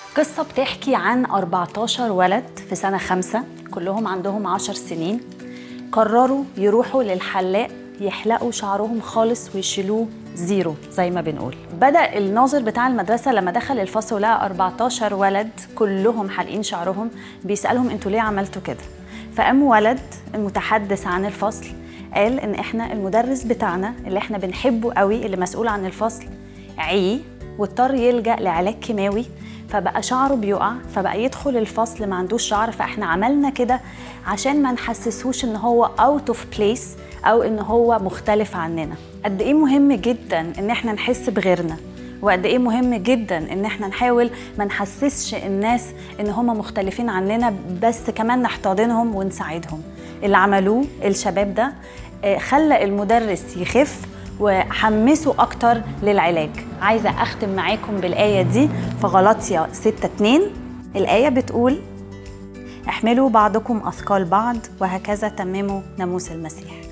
قصة بتحكي عن 14 ولد في سنة خمسة كلهم عندهم 10 سنين قرروا يروحوا للحلاق يحلقوا شعرهم خالص ويشيلوه زيرو زي ما بنقول بدأ الناظر بتاع المدرسة لما دخل الفصل ولقى 14 ولد كلهم حالقين شعرهم بيسألهم انتوا ليه عملتوا كده فقام ولد المتحدث عن الفصل قال ان احنا المدرس بتاعنا اللي احنا بنحبه قوي اللي مسؤول عن الفصل عي واضطر يلجأ لعلاج كيماوي فبقى شعره بيقع فبقى يدخل الفصل ما عندوش شعر فاحنا عملنا كده عشان ما نحسسهوش ان هو اوت اوف بليس او ان هو مختلف عننا قد ايه مهم جدا ان احنا نحس بغيرنا وقد ايه مهم جدا ان احنا نحاول ما نحسسش الناس ان هم مختلفين عننا بس كمان نحتضنهم ونساعدهم اللي عملوه الشباب ده آه، خلى المدرس يخف وحمسه اكتر للعلاج عايزه اختم معاكم بالايه دي في غلطيا 6 2 الايه بتقول احملوا بعضكم اثقال بعض وهكذا تمموا ناموس المسيح